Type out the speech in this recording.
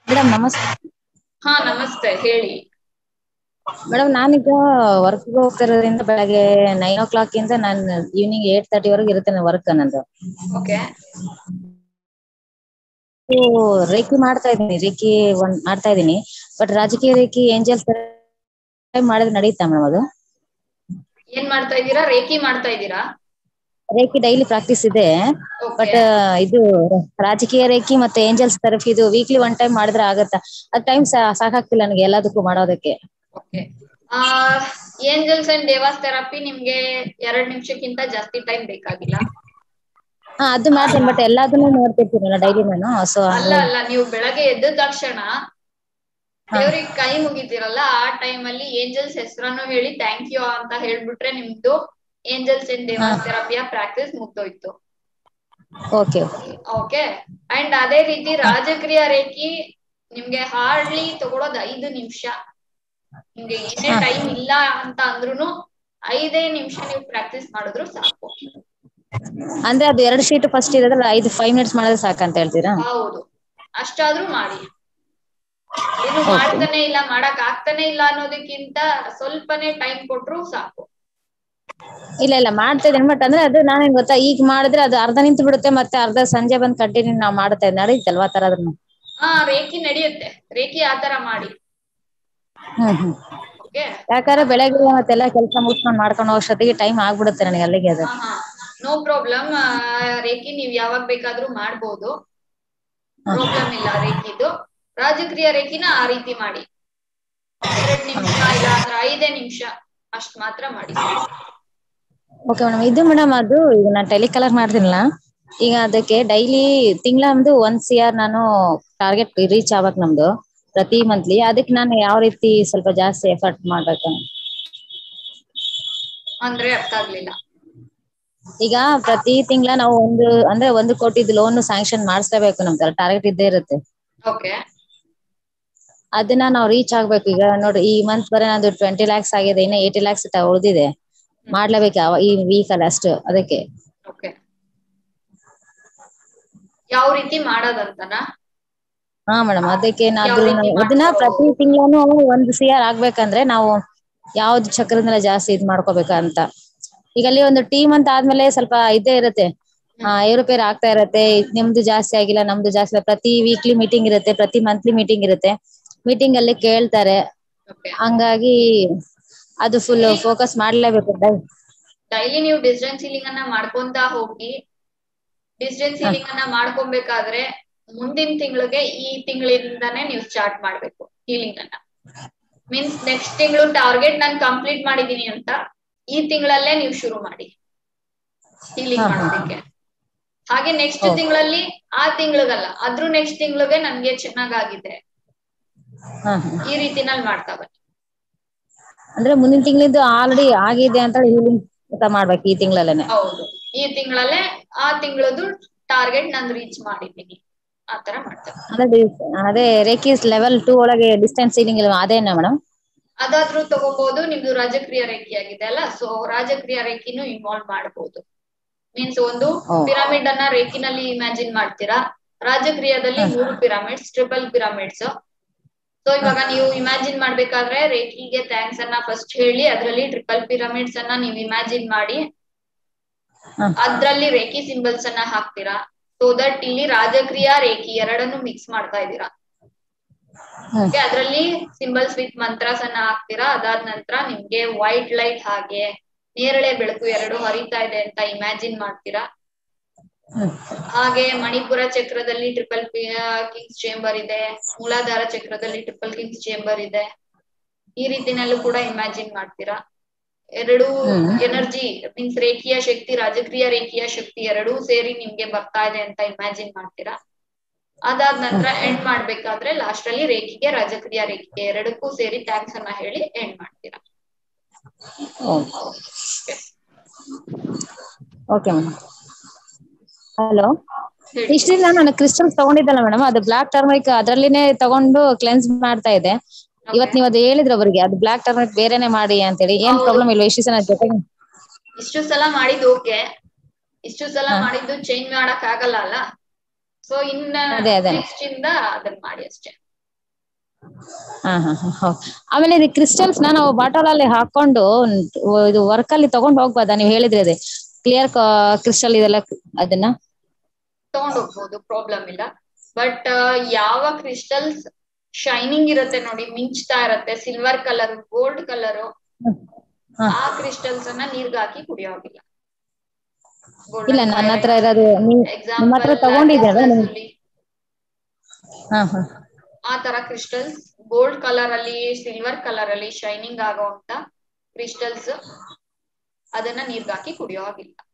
Madam ನಮಸ್ತೆ ಹಾ ನಮಸ್ತೆ ಹೇಳಿ ಮೇಡಮ್ ನಾನೀಗ ವರ್ಕ್ ಹೋಗ್ತಿರೋದ್ರಿಂದ ಬೆಳಗ್ಗೆ ನೈನ್ ಓ ಕ್ಲಾಕ್ ಇಂದ ನಾನ್ ಈವ್ನಿಂಗ್ ಏಟ್ ತರ್ಟಿ ವರೆಗೆ ಇರುತ್ತೆ ವರ್ಕ್ ನಂದು ಓಕೆ ರೇಖಿ ಮಾಡ್ತಾ ಇದ್ದೀನಿ ರೇಖಿ ಒಂದ್ ಮಾಡ್ತಾ ಇದ್ದೀನಿ ಬಟ್ ರಾಜಕೀಯ ರೇಖಿ ಏಂಜಲ್ಸ್ ಮಾಡಿದ್ರೆ ನಡೀತಾ ಮೇಡಮ್ ಅದು ಏನ್ ಮಾಡ್ತಾ ಇದ್ದೀರಾ ರೇಖಿ ಮಾಡ್ತಾ ಇದ್ದೀರಾ ರೇಖಿ ಡೈಲಿ ಪ್ರಾಕ್ಟೀಸ್ ಇದೆ ಓಕೆ ಬಟ್ ಇದು ರಾಜಕೀಯ ರೇಖಿ ಮತ್ತೆ ಏಂಜಲ್ಸ್ ಥೆರಪಿ ಇದು ವೀಕ್ಲಿ ಒನ್ ಟೈಮ್ ಮಾಡಿದ್ರೆ ಆಗತ್ತಾ ಅದ್ ಟೈಮ್ ಸಾಕಾಗ್ತಿಲ್ಲ ನನಗೆ ಎಲ್ಲದಕ್ಕೂ ಮಾಡೋದಕ್ಕೆ ಓಕೆ ಆ ಏಂಜಲ್ಸ್ ಅಂಡ್ ದೇವಾಸ್ ಥೆರಪಿ ನಿಮ್ಗೆ ಎರಡ್ ನಿಮಿಷಕ್ಕಿಂತ ಜಾಸ್ತಿ ಟೈಮ್ ಬೇಕಾಗಿಲ್ಲ ಹಾ ಅದು ಮಾಡ್ತೀನಿ ಬಟ್ ಎಲ್ಲದನ್ನೂ ನೋಡ್ತಿರ್ತೀನಲ್ಲ ಡೈಲಿ ನಾನು ಸೊ ಅಲ್ಲ ಅಲ್ಲ ನೀವು ಬೆಳಗ್ಗೆ ಎದ್ದ ತಕ್ಷಣ ಹಾ. ದೇವ್ರಿಗೆ ಕೈ ಮುಗಿತೀರಲ್ಲ ಆ ಟೈಮ್ ಅಲ್ಲಿ ಏಂಜಲ್ಸ್ ಹೆಸರನ್ನು ಹೇಳಿ ಥ್ಯಾಂಕ್ ಯು ಅಂತ ಹೇಳ್ಬಿಟ್ರೆ ನಿಮ್ದು ಏಂಜಲ್ಸ್ ಅಂಡ್ ದೇವಾಸ್ ಥೆರಪಿಯ ಪ್ರಾಕ್ಟೀಸ್ ಮುಗ್ದೋಯ್ತು ಓಕೆ ಓಕೆ ಅಂಡ್ ಅದೇ ರೀತಿ ರಾಜಕ್ರಿಯ ರೇಖಿ ನಿಮ್ಗೆ ಹಾರ್ಡ್ಲಿ ತಗೊಳೋದ್ ಐದು ನಿಮಿಷ ನಿಮ್ಗೆ ಏನೇ ಹಾ. ಟೈಮ್ ಇಲ್ಲ ಅಂತ ಅಂದ್ರೂನು ಐದೇ ನಿಮಿಷ ನೀವು ಪ್ರಾಕ್ಟೀಸ್ ಮಾಡಿದ್ರು ಸಾಕು ಅಂದ್ರೆ ಅದು ಎರಡು ಶೀಟ್ ಫಸ್ಟ್ ಇರೋದ್ರಲ್ಲ ಐದು ಫೈವ್ ಮಿನಿಟ್ಸ್ ಮಾಡಿದ್ರೆ ಸಾಕಂತ ಹೇಳ್ತೀರಾ ಹೌದು ಅಷ್ಟಾದ್ರೂ ಮಾಡಿ ಏನು Okay. ಮಾಡ್ತಾನೆ ಇಲ್ಲ ಮಾಡಕ್ ಆಗ್ತಾನೆ ಇಲ್ಲ ಅನ್ನೋದಕ್ಕಿಂತ ಸ್ವಲ್ಪನೇ ಟೈಮ್ ಕೊಟ್ರು ಸಾಕು ಇಲ್ಲ ಇಲ್ಲ ಮಾಡ್ತಾ ಇದ್ದೀನಿ ಬಟ್ ಅಂದ್ರೆ ಅದು ನಾನೇನ್ ಗೊತ್ತಾ ಈಗ ಮಾಡಿದ್ರೆ ಅದು ಅರ್ಧ ನಿಂತು ಬಿಡುತ್ತೆ ಮತ್ತೆ ಅರ್ಧ ಸಂಜೆ ಬಂದ್ ಕಂಟಿನ್ಯೂ ನಾವು ಮಾಡ್ತಾ ಇದ್ದೀವಿ ನಡೀತಲ್ವಾ ಆ ತರ ಅದನ್ನು ಹಾ ರೇಖಿ ನಡೆಯುತ್ತೆ ರೇಖಿ ಆತರ ಮಾಡಿ ಹ್ಮ್ ಹ್ಮ್ ಓಕೆ ಯಾಕಂದ್ರೆ ಬೆಳಗ್ಗೆ ಮತ್ತೆಲ್ಲ ಕೆಲಸ ಮುಗಿಸ್ಕೊಂಡು ಮಾಡ್ಕೊಂಡು ಹೋಗೋಷ್ಟೊತ್ತಿಗೆ ಟೈಮ್ ಆಗ್ಬಿಡುತ್ತೆ ನನಗೆ ಅಲ್ಲಿಗೆ ಅದು ಹಾ ಹಾ ನೋ ಪ್ರಾಬ್ಲಮ್ ರೇಖಿ ನೀವ್ ಯಾವಾಗ ಬೇಕಾದ್ರೂ ಮಾಡ್ಬೋದು ಪ್ರಾಬ್ಲಮ್ ಇಲ್ಲ ರೇಖಿದು ರಾಜಕ್ರಿಯ ರೇಖಿನ ಆ ರೀತಿ ಮಾಡಿ ಎರಡ್ ನಿಮಿಷ ಇಲ್ಲ ಅಂದ್ರೆ ಐದೇ ನಿಮಿಷ ಅಷ್ಟ್ ಮಾತ್ರ ಮಾಡಿ ಓಕೆ ಮೇಡಮ್ ಇದು ಮೇಡಮ್ ಅದು ಈಗ ನಾನು ಟೆಲಿಕಲರ್ ಮಾಡ್ತೀನಲ್ಲ ಈಗ ಅದಕ್ಕೆ ಡೈಲಿ ತಿಂಗಳಂದು ಒಂದ್ ಸಿ ಆರ್ ನಾನು ಟಾರ್ಗೆಟ್ ರೀಚ್ ಆಗ್ಬೇಕು ನಮ್ದು ಪ್ರತಿ ಮಂತ್ಲಿ ಅದಕ್ಕೆ ನಾನು ಯಾವ ರೀತಿ ಸ್ವಲ್ಪ ಜಾಸ್ತಿ ಎಫರ್ಟ್ ಮಾಡ್ಬೇಕು ಅಂದ್ರೆ ಅರ್ಥ ಆಗ್ಲಿಲ್ಲ ಈಗ ಪ್ರತಿ ತಿಂಗಳ ನಾವು ಒಂದು ಅಂದ್ರೆ ಒಂದು ಕೋಟಿದ್ ಲೋನ್ ಸ್ಯಾಂಕ್ಷನ್ ಮಾಡಿಸ್ಲೇಬೇಕು ನಮ್ದು ಟಾರ್ಗೆಟ್ ಇದ್ದೇ ಇರುತ್ತೆ ಓಕೆ ಅದನ್ನ ನಾವು ರೀಚ್ ಆಗ್ಬೇಕು ಈಗ ನೋಡ್ರಿ ಈ ಮಂತ್ ಬರೀ ನಂದು ಟ್ವೆಂಟಿ ಲ್ಯಾಕ್ಸ್ ಆಗಿದೆ ಇನ್ನ ಏಯ್ಟಿ ಲ್ಯಾಕ್ಸ್ ಉಳಿದಿದೆ ಮಾಡ್ಲೇಬೇಕು ಯಾವ- ಈ ವೀಕ್ ಅಲ್ಲಿ ಅಷ್ಟು ಅದಕ್ಕೆ ಓಕೆ ಯಾವ ರೀತಿ ಮಾಡೋದಂತನಾ ಹಾ ಮೇಡಮ್ ಅದಕ್ಕೆ ಯಾವ ನಾದ್ರು ರೀತಿ ನಾವು ಅದನ್ನ ಮಾಡ್ಕೊ- ಪ್ರತಿ ತಿಂಗಳೂ ಒಂದು ಸಿ ಆರ್ ಆಗ್ಬೇಕಂದ್ರೆ ನಾವು ಯಾವ್ದು ಚಕ್ರದಿಂದ ಜಾಸ್ತಿ ಇದ್ ಮಾಡ್ಕೋಬೇಕ ಅಂತ ಈಗ ಅಲ್ಲಿ ಒಂದು ಟೀಮ್ ಅಂತ ಆದ್ಮೇಲೆ ಸ್ವಲ್ಪ ಇದೇ ಇರುತ್ತೆ ಆ ಏರುಪೇರು ಆಗ್ತಾ ಇರತ್ತೆ ನಿಮ್ದು ಜಾಸ್ತಿ ಆಗಿಲ್ಲ ನಮ್ದು ಜಾಸ್ತಿ ಇಲ್ಲ. ಪ್ರತಿ ವೀಕ್ಲಿ ಮೀಟಿಂಗ್ ಇರುತ್ತೆ ಪ್ರತಿ ಮಂತ್ಲಿ ಮೀಟಿಂಗ್ ಇರುತ್ತೆ ಮೀಟಿಂಗ್ ಅಲ್ಲಿ ಕೇಳ್ತಾರೆ ಓಕೆ ಹಂಗಾಗಿ ಅದು ಫುಲ್ ಫೋಕಸ್ ಮಾಡ್ಲೇಬೇಕು ಡೈಲಿ ನೀವು ಡಿಸ್ಟೆನ್ಸ್ ಸೀಲಿಂಗ್ ಅನ್ನ ಮಾಡ್ಕೊಂತ ಹೋಗಿ ಡಿಸ್ಟೆನ್ಸ್ ಸೀಲಿಂಗ್ ಅನ್ನ ಮಾಡ್ಕೊಬೇಕಾದ್ರೆ ಮುಂದಿನ ತಿಂಗಳಿಗೆ ಈ ತಿಂಗಳಿಂದಾನೇ ನೀವು ಸ್ಟಾರ್ಟ್ ಮಾಡ್ಬೇಕು ಹೀಲಿಂಗ್ ಅನ್ನ ಮೀನ್ಸ್ ನೆಕ್ಸ್ಟ್ ತಿಂಗಳು ಟಾರ್ಗೆಟ್ ನಾನು ಕಂಪ್ಲೀಟ್ ಮಾಡಿದೀನಿ ಅಂತ ಈ ತಿಂಗಳಲ್ಲೇ ನೀವು ಶುರು ಮಾಡಿ ಹೀಲಿಂಗ್ ಹಾ, ಹಾ. ಮಾಡೋದಕ್ಕೆ ಹಾಗೆ ನೆಕ್ಸ್ಟ್ Okay. ತಿಂಗಳಲ್ಲಿ ಆ ತಿಂಗಳಿಗಲ್ಲ ಅದ್ರ ನೆಕ್ಸ್ಟ್ ತಿಂಗಳಿಗೆ ನನ್ಗೆ ಚೆನ್ನಾಗಾಗಿದೆ ಹಾ ಹಾ ಈ ರೀತಿನಲ್ಲಿ ಮಾಡ್ತಾ ಬನ್ನಿ ಅಂದ್ರೆ ಮುಂದಿನ ತಿಂಗಳಿದ್ದು ಆಲ್ರೆಡಿ ಆಗಿದೆ ಅಂತ ಹೀಲಿಂಗ್ ಮಾಡ್ಬೇಕು ಈ ತಿಂಗಳಲ್ಲೇನೆ ಹೌದು ಈ ತಿಂಗಳಲ್ಲೇ ಆ ತಿಂಗಳದ್ದು ಟಾರ್ಗೆಟ್ ನಾನು ರೀಚ್ ಮಾಡಿದ್ದೀನಿ ಆತರ ಮಾಡ್ತೇವೆ ಅಂದ್ರೆ ಡಿ- ಅದೇ ರೇಖೀಸ್ ಲೆವೆಲ್ ಟೂ ಒಳಗೆ ಡಿಸ್ಟೆನ್ಸ್ ಸೀಲಿಂಗ್ ಇಲ್ಲ ಅದೇನಾ ಮೇಡಮ್ ಅದಾದ್ರೂ ತಗೋಬಹುದು ನಿಮ್ದು ರಾಜಕ್ರಿಯ ರೇಖೆ ಆಗಿದೆ ಅಲ್ಲ ಸೊ ರಾಜಕ್ರಿಯ ರೇಖಿನೂ ಇನ್ವಾಲ್ವ್ ಮಾಡಬಹುದು ಮೀನ್ಸ್ ಒಂದು ಓ. ಪಿರಮಿಡ್ ಅನ್ನ ರೇಖಿನಲ್ಲಿ ಇಮ್ಯಾಜಿನ್ ಮಾಡ್ತೀರಾ ರಾಜಕ್ರಿಯದಲ್ಲಿ ಹ. ಮೂರು ಪಿರಮಿಡ್ಸ್ ಟ್ರಿಪಲ್ ಪಿರಮಿಡ್ಸ್ ಸೊ ಇವಾಗ ನೀವು ಇಮ್ಯಾಜಿನ್ ಮಾಡ್ಬೇಕಾದ್ರೆ ರೇಖಿಗೆ ಥ್ಯಾಂಕ್ಸ್ ಅನ್ನ ಫಸ್ಟ್ ಹೇಳಿ ಅದ್ರಲ್ಲಿ ಟ್ರಿಪಲ್ ಪಿರಮಿಡ್ಸ್ ಅನ್ನ ನೀವು ಇಮ್ಯಾಜಿನ್ ಮಾಡಿ ಹ. ಅದ್ರಲ್ಲಿ ರೇಖಿ ಸಿಂಬಲ್ಸ್ ಅನ್ನ ಹಾಕ್ತೀರಾ ಸೊ ದಟ್ ಇಲ್ಲಿ ರಾಜಕ್ರಿಯ ರೇಖಿ ಎರಡನ್ನು ಮಿಕ್ಸ್ ಮಾಡ್ತಾ ಇದ್ದೀರಾ ಹ್ಮ್ ಓಕೆ ಅದ್ರಲ್ಲಿ ಸಿಂಬಲ್ಸ್ ವಿತ್ ಮಂತ್ರಾಸ್ ಅನ್ನ ಹಾಕ್ತೀರಾ ಅದಾದ ನಂತರ ನಿಮ್ಗೆ ವೈಟ್ ಲೈಟ್ ಹಾಗೆ ನೇರಳೆ ಬೆಳಕು ಎರಡು ಹರಿತಾ ಇದೆ ಅಂತ ಇಮ್ಯಾಜಿನ್ ಮಾಡ್ತೀರಾ ಹ್ಮ್ ಹಾಗೆ ಮಣಿಪುರ ಚಕ್ರದಲ್ಲಿ ಟ್ರಿಪಲ್ ಕಿಂಗ್ಸ್ ಚೇಂಬರ್ ಇದೆ ಮೂಲಾಧಾರ ಚಕ್ರದಲ್ಲಿ ಟ್ರಿಪಲ್ ಕಿಂಗ್ಸ್ ಚೇಂಬರ್ ಇದೆ ಈ ರೀತಿನಲ್ಲೂ ಕೂಡ ಇಮ್ಯಾಜಿನ್ ಮಾಡ್ತೀರಾ ಎರಡು ಹ್ಮ್. ಎನರ್ಜಿ ಮೀನ್ಸ್ ರೇಖೀಯ ಶಕ್ತಿ ರಾಜಕ್ರಿಯ ರೇಖೀಯ ಶಕ್ತಿ ಎರಡೂ ಸೇರಿ ನಿಮ್ಗೆ ಬರ್ತಾ ಇದೆ ಅಂತ ಇಮ್ಯಾಜಿನ್ ಮಾಡ್ತೀರಾ ಅದಾದ ನಂತರ ಎಂಡ್ ಮಾಡ್ಬೇಕಾದ್ರೆ ಲಾಸ್ಟ್ ಅಲ್ಲಿ ರೇಖಿಗೆ ರಾಜಕ್ರಿಯ ರೇಖಿಗೆ ಎರಡಕ್ಕೂ ಸೇರಿ ಥ್ಯಾಂಕ್ಸ್ ಅನ್ನ ಹೇಳಿ ಎಂಡ್ ಮಾಡ್ತೀರಾ ಓಕೆ ಮೇಡಮ್ ಹಲೋ ಹೇಳಿ ಇಷ್ಟಿಂದ ನಾನು ಕ್ರಿಸ್ಟಲ್ಸ್ ತಗೊಂಡಿದ್ದಲ್ಲ ಮೇಡಮ್ ಅದು ಬ್ಲಾಕ್ ಟರ್ಮರಿಕ್ ಅದ್ರಲ್ಲಿನೇ ತಗೊಂಡು ಕ್ಲೆನ್ಸ್ ಮಾಡ್ತಾ ಇದ್ದೆ ಇವತ್ ನೀವ್ ಅದು ಹೇಳಿದ್ರ ಅವ್ರಿಗೆ ಅದು ಬ್ಲಾಕ್ ಟರ್ಮರಿಕ್ ಬೇರೆನೆ ಮಾಡಿ ಅಂತೇಳಿ ಏನ್ ಹೌದು. ಪ್ರಾಬ್ಲಮ್ ಇಲ್ವಾ ಇಷ್ಟು ಜನ ಜೊತೆಗೆ ಇಷ್ಟು ಸಲ ಮಾಡಿದ್ದು ಓಕೆ ಇಷ್ಟು ಸಲ ಹಾ. ಮಾಡಿದ್ದು ಚೇಂಜ್ ಮಾಡಕ್ ಆಗಲ್ಲ ಅಲ್ಲ ಸೊ ಇನ್ನ ಅದೇ, ಅದೇ. ನೆಕ್ಸ್ಟ್ ಇಂದ ಅದನ್ನ ಮಾಡಿ ಅಷ್ಟೇ ಹಾ ಹಾ ಹಾ ಹೌದು ಆಮೇಲೆ ಇದು ಕ್ರಿಸ್ಟಲ್ಸ್ ನ ನಾವು ಬಾಟಲ್ ಅಲ್ಲಿ ಹಾಕೊಂಡು ಇದು ವರ್ಕ್ ಅಲ್ಲಿ ತಗೊಂಡ್ ಹೋಗ್ಬೋದಾ ನೀವ್ ಹೇಳಿದ್ರಿ ಅದೇ ಕ್ಲಿಯರ್ ಕ್ರಿಸ್ಟಲ್ ಇದೆಲ್ಲ ಅದನ್ನ ತಗೊಂಡ್ ಹೋಗ್ಬೋದು ಪ್ರಾಬ್ಲಮ್ ಇಲ್ಲ ಬಟ್ ಯಾವ ಕ್ರಿಸ್ಟಲ್ಸ್ ಶೈನಿಂಗ್ ಇರುತ್ತೆ ನೋಡಿ ಮಿಂಚ್ತಾ ಇರತ್ತೆ ಸಿಲ್ವರ್ ಕಲರ್ ಗೋಲ್ಡ್ ಕಲರ್ ಹಾ ಆ ಕ್ರಿಸ್ಟಲ್ಸ್ ಅನ್ನ ನೀರ್ಗ್ ಹಾಕಿ ಕುಡಿಯೋ ಹಾಗಿಲ್ಲ ಇಲ್ಲ ನನ್ನ ಹತ್ರ ಇರೋದು ನೀವ್ ನಿಮ್ಮ ಹತ್ರ ಎಕ್ಸಾಂಪಲ್ ತಗೊಂಡಿದ್ದೀರ ನಿಮ್ ಹಾ ಹಾ ಆ ತರ ಕ್ರಿಸ್ಟಲ್ಸ್ ಗೋಲ್ಡ್ ಕಲರ್ ಅಲ್ಲಿ ಸಿಲ್ವರ್ ಕಲರ್ ಅಲ್ಲಿ ಶೈನಿಂಗ್ ಆಗೋ ಅಂತ ಕ್ರಿಸ್ಟಲ್ಸ್ ಅದನ್ನ ನೀರ್ಗ್ ಹಾಕಿ ಕುಡಿಯೋ ಹಾಗಿಲ್ಲ